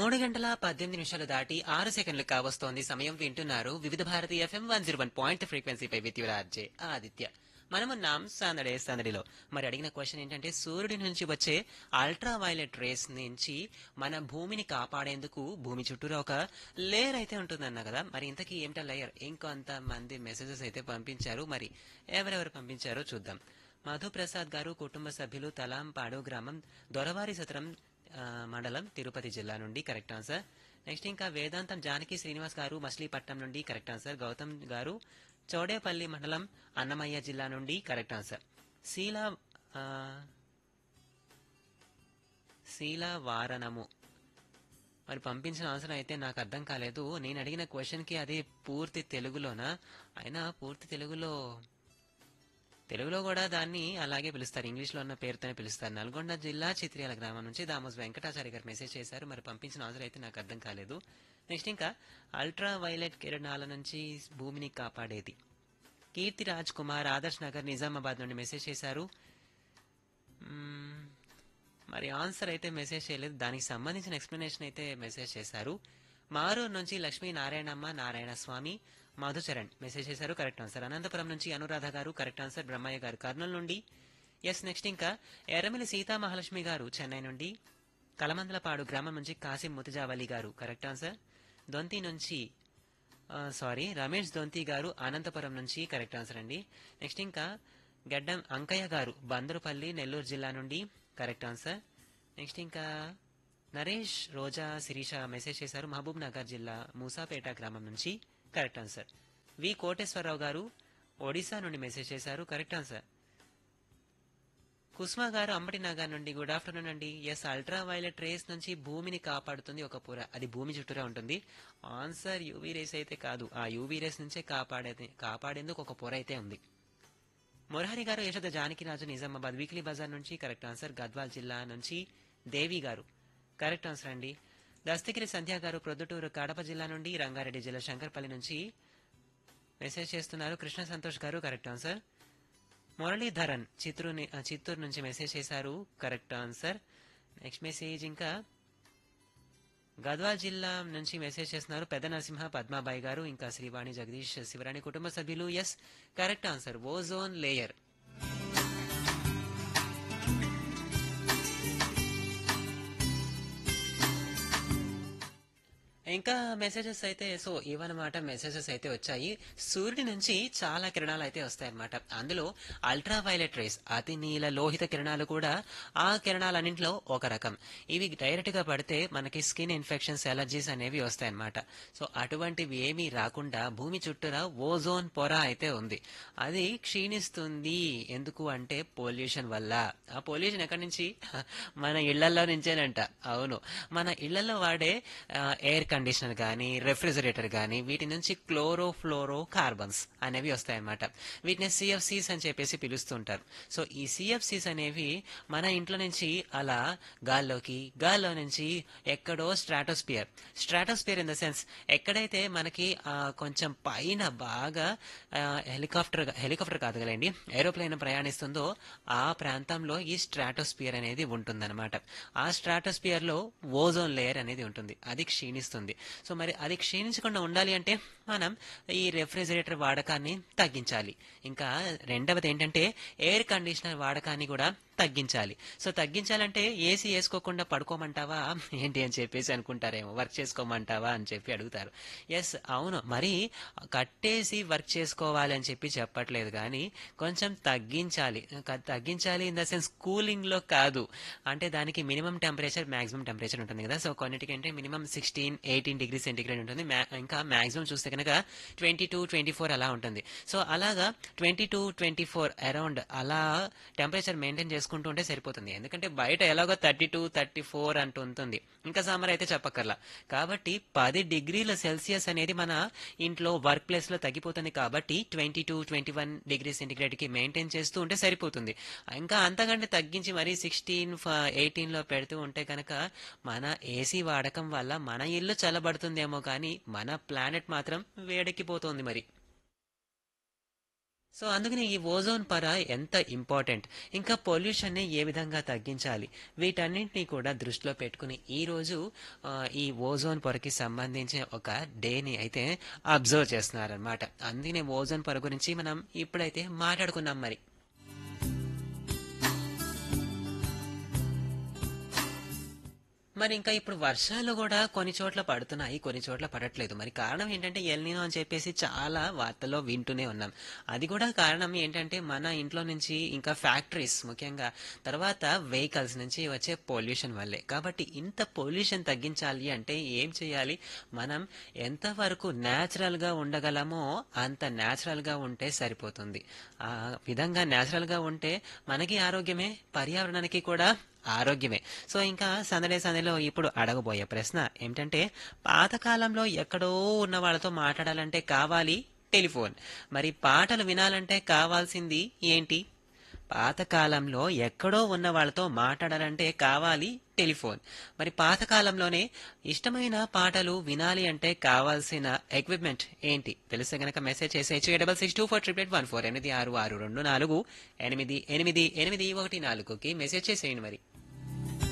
మూడు గంటల పద్దెనిమిది నిమిషాలు దాటి ఆరు సెకండ్లు కావస్తోంది సమయం వింటున్నారు Vividha Bharati FM one zero one point ఫ్రీక్వెన్సీపై విత్యురాజే ఆదిత్య మనమున్నాం సందడే సందడిలో మరి అడిగిన క్వశ్చన్ ఏంటంటే సూర్యుడి నుంచి వచ్చే అల్ట్రా వైలెట్ రేస్ నుంచి మన భూమిని కాపాడేందుకు భూమి చుట్టూరా ఒక లేయర్ అయితే ఉంటుందన్న కదా మరి ఇంతకీ ఏమిటా లేయర్ ఇంకొంత మంది మెసేజెస్ అయితే పంపించారు మరి ఎవరెవరు పంపించారో చూద్దాం మధుప్రసాద్ గారు కుటుంబ సభ్యులు తలాంపాడు గ్రామం దొరవారి సత్రం ఆ, మండలం తిరుపతి జిల్లా నుండి కరెక్ట్ ఆన్సర్ నెక్స్ట్ ఇంకా వేదాంతం జానకి శ్రీనివాస్ గారు మచిలీపట్నం నుండి కరెక్ట్ ఆన్సర్ గౌతమ్ గారు చౌడేపల్లి మండలం అన్నమయ్య జిల్లా నుండి కరెక్ట్ ఆన్సర్ శీలా ఆ, శీలా వారణము మరి పంపించిన ఆన్సర్ అయితే నాకు అర్థం కాలేదు నేను అడిగిన క్వశ్చన్ కి అది పూర్తి తెలుగులోనా అయినా పూర్తి తెలుగులో తెలుగులో కూడా దాన్ని అలాగే పిలుస్తారు ఇంగ్లీష్లో ఉన్న పేరుతోనే పిలుస్తారు నల్గొండ జిల్లా చిత్రియాల గ్రామం నుంచి దామోస్ వెంకటాచారి గారు మెసేజ్ చేశారు మరి పంపించిన ఆన్సర్ అయితే నాకు అర్థం కాలేదు నెక్స్ట్ ఇంకా అల్ట్రా వైలెట్ కిరణాల నుంచి భూమిని కాపాడేది కీర్తి రాజ్ కుమార్ ఆదర్శ్ నగర్ నిజామాబాద్ నుండి మెసేజ్ చేశారు మ్మ్, మరి ఆన్సర్ అయితే మెసేజ్ చేయలేదు దానికి సంబంధించిన ఎక్స్ప్లెనేషన్ అయితే మెసేజ్ చేశారు మారూరు నుంచి లక్ష్మీ నారాయణమ్మ నారాయణ స్వామి మధుచరణ్ మెసేజ్ చేశారు కరెక్ట్ ఆన్సర్ అనంతపురం నుంచి అనురాధ గారు కరెక్ట్ ఆన్సర్ బ్రహ్మయ్య గారు కర్నూలు నుండి ఎస్ నెక్స్ట్ ఇంకా ఎర్రమిలి సీతా మహాలక్ష్మి గారు చెన్నై నుండి కలమందలపాడు గ్రామం నుంచి కాసిం ముతజావలి గారు కరెక్ట్ ఆన్సర్ దొంతి నుంచి ఆ, సారీ రమేష్ దొంతి గారు అనంతపురం నుంచి కరెక్ట్ ఆన్సర్ అండి నెక్స్ట్ ఇంకా గడ్డం అంకయ్య గారు బందరుపల్లి నెల్లూరు జిల్లా నుండి కరెక్ట్ ఆన్సర్ నెక్స్ట్ ఇంకా నరేష్ రోజా శిరీష మెసేజ్ చేశారు మహబూబ్ నగర్ జిల్లా మూసాపేట గ్రామం నుంచి కరెక్ట్ ఆన్సర్ వి కోటేశ్వరరావు గారు ఒడిశా నుండి మెసేజ్ చేశారు కరెక్ట్ ఆన్సర్ కుస్మా గారు అంబటి నగర్ నుండి గుడ్ ఆఫ్టర్నూన్ అండి ఎస్ అల్ట్రా వైలెట్ రేస్ నుంచి భూమిని కాపాడుతుంది ఒక పొర అది భూమి చుట్టూరా ఉంటుంది ఆన్సర్ యూవీ రేస్ అయితే కాదు ఆ యూవీ రేస్ నుంచే కాపాడే కాపాడేందుకు ఒక పొర అయితే ఉంది మురహరి గారు యశోద జానకిరాజు నిజామాబాద్ వీక్లీ బజార్ నుంచి కరెక్ట్ ఆన్సర్ గద్వాల్ జిల్లా నుంచి దేవి గారు కరెక్ట్ ఆన్సర్ అండి దస్తగిరి సంధ్య గారు ప్రొద్దుటూరు కడప జిల్లా నుండి రంగారెడ్డి జిల్లా శంకర్పల్లి నుంచి మెసేజ్ చేస్తున్నారు కృష్ణ సంతోష్ గారు కరెక్ట్ ఆన్సర్ మురళీధరన్ చిత్తూరు ని- ఆ, చిత్తూరు నుంచి మెసేజ్ చేశారు కరెక్ట్ ఆన్సర్ నెక్స్ట్ మెసేజ్ ఇంకా గద్వాల్ జిల్లా నుంచి మెసేజ్ చేస్తున్నారు పెద్ద నరసింహ పద్మాబాయి గారు ఇంకా శ్రీవాణి జగదీష్ శివరాణి కుటుంబ సభ్యులు yes correct answer ozone layer ఇంకా మెసేజెస్ అయితే సో ఇవన్నమాట మెసేజెస్ అయితే వచ్చాయి సూర్యుడి నుంచి చాలా కిరణాలు అయితే వస్తాయన్నమాట అందులో అల్ట్రా వైలెట్ రేస్ అతి నీల లోహిత కిరణాలు కూడా ఆ కిరణాలన్నింటిలో ఒక రకం ఇవి డైరెక్ట్ గా పడితే మనకి స్కిన్ ఇన్ఫెక్షన్స్ ఎలర్జీస్ అనేవి వస్తాయన్నమాట సో అటువంటివి ఏమీ రాకుండా భూమి చుట్టూరా ఓజోన్ పొర అయితే ఉంది అది క్షీణిస్తుంది ఎందుకు అంటే పొల్యూషన్ వల్ల ఆ పొల్యూషన్ ఎక్కడి నుంచి మన ఇళ్లలో నుంచేనంట అవును మన ఇళ్లలో వాడే ఎయిర్ కండిషనర్ కానీ రెఫ్రిజరేటర్ కానీ వీటి నుంచి క్లోరో ఫ్లోరో కార్బన్స్ అనేవి వస్తాయన్నమాట వీటిని సిఎఫ్సీస్ అని చెప్పేసి పిలుస్తుంటారు సో ఈ సిఎఫ్సీస్ అనేవి మన ఇంట్లో నుంచి అలా గాల్లోకి గాల్లో నుంచి ఎక్కడో stratosphere stratosphere in the sense ఎక్కడైతే మనకి ఆ, కొంచెం పైన బాగా హెలికాప్టర్ హెలికాప్టర్ కాదు కదండి ఏరోప్లేన్ ప్రయాణిస్తుందో ఆ ప్రాంతంలో ఈ స్ట్రాటోస్పియర్ అనేది ఉంటుందన్నమాట ఆ స్ట్రాటోస్పియర్ లో ఓజోన్ లేయర్ అనేది ఉంటుంది అది క్షీణిస్తుంది సో మరి అది క్షీణించకుండా ఉండాలి అంటే మనం ఈ రెఫ్రిజిరేటర్ వాడకాన్ని తగ్గించాలి ఇంకా రెండవది ఏంటంటే ఎయిర్ కండిషనర్ వాడకాన్ని కూడా తగ్గించాలి సో తగ్గించాలంటే ఏసీ వేసుకోకుండా పడుకోమంటావా ఏంటి అని చెప్పేసి అనుకుంటారేమో వర్క్ చేసుకోమంటావా అని చెప్పి అడుగుతారు ఎస్ అవును మరి కట్టేసి వర్క్ చేసుకోవాలి అని చెప్పి చెప్పట్లేదు కానీ కొంచెం తగ్గించాలి క- తగ్గించాలి ఇన్ ద సెన్స్ కూలింగ్ లో కాదు అంటే దానికి మినిమం టెంపరేచర్ మాక్సిమం టెంపరేచర్ ఉంటుంది కదా సో కొన్నిటికంటే minimum sixteen eighteen degree centigrade ఉంటుంది మా- ఇంకా మాక్సిమం చూస్తే కనుక ట్వంటీ టూ ట్వంటీ ఫోర్ అలా ఉంటుంది సో అలాగా twenty two twenty four around అలా టెంపరేచర్ మెయింటైన్ చేసుకుంటూ ఉంటే సరిపోతుంది ఎందుకంటే బయట ఎలాగో థర్టీ టూ థర్టీ ఫోర్ అంటూ ఉంటుంది ఇంకా సమ్మర్ అయితే చెప్పక్కర్లా కాబట్టి పది డిగ్రీల సెల్సియస్ అనేది మన ఇంట్లో వర్క్ ప్లేస్ లో తగ్గిపోతుంది కాబట్టి twenty two twenty one degree centigrade కి మెయింటైన్ చేస్తూ ఉంటే సరిపోతుంది ఇంకా అంతకంటే తగ్గించి మరి సిక్స్టీన్ ఎయిటీన్ లో పెడుతూ ఉంటే కనుక మన ఏసీ వాడకం వల్ల మన ఇల్లు చల్లబడుతుందేమో కానీ మన ప్లానెట్ మాత్రం వేడెక్కిపోతుంది మరి సో అందుకని ఈ ఓజోన్ పొర ఎంత ఇంపార్టెంట్ ఇంకా పొల్యూషన్ ని ఏ విధంగా తగ్గించాలి వీటన్నింటినీ కూడా దృష్టిలో పెట్టుకుని ఈ రోజు ఆ, ఈ ఓజోన్ పొరకి సంబంధించిన ఒక డేని అయితే అబ్జర్వ్ చేస్తున్నారనమాట అందుకనే ఓజోన్ పొర గురించి మనం ఇప్పుడైతే మాట్లాడుకున్నాం మరి మరి ఇంకా ఇప్పుడు వర్షాలు కూడా కొన్ని చోట్ల పడుతున్నాయి కొన్ని చోట్ల పడట్లేదు మరి కారణం ఏంటంటే ఎల్నినో అని చెప్పేసి చాలా వార్తల్లో వింటూనే ఉన్నాం అది కూడా కారణం ఏంటంటే మన ఇంట్లో నుంచి ఇంకా ఫ్యాక్టరీస్ ముఖ్యంగా తర్వాత వెహికల్స్ నుంచి వచ్చే పొల్యూషన్ వల్లే కాబట్టి ఇంత పొల్యూషన్ తగ్గించాలి అంటే ఏం చేయాలి మనం ఎంతవరకు న్యాచురల్ గా ఉండగలమో అంత న్యాచురల్ గా ఉంటే సరిపోతుంది ఆ విధంగా న్యాచురల్ గా ఉంటే మనకి ఆరోగ్యమే పర్యావరణానికి కూడా ఆరోగ్యమే సో ఇంకా సందడే సందడిలో ఇప్పుడు అడగబోయే ప్రశ్న ఏమిటంటే పాతకాలంలో ఎక్కడో ఉన్న వాళ్ళతో మాట్లాడాలంటే కావాలి టెలిఫోన్ మరి పాటలు వినాలంటే కావాల్సింది ఏంటి పాతకాలంలో ఎక్కడో ఉన్న వాళ్ళతో మాట్లాడాలంటే కావాలి టెలిఫోన్ మరి పాతకాలంలోనే ఇష్టమైన పాటలు వినాలి అంటే కావాల్సిన ఎక్విప్మెంట్ ఏంటి తెలిస్తే గనక మెసేజ్ చేసేయచ్చు double six two four triple one four ఎనిమిది ఆరు ఆరు రెండు నాలుగు ఎనిమిది ఎనిమిది ఎనిమిది ఒకటి నాలుగుకి మెసేజ్ చేసేయండి మరి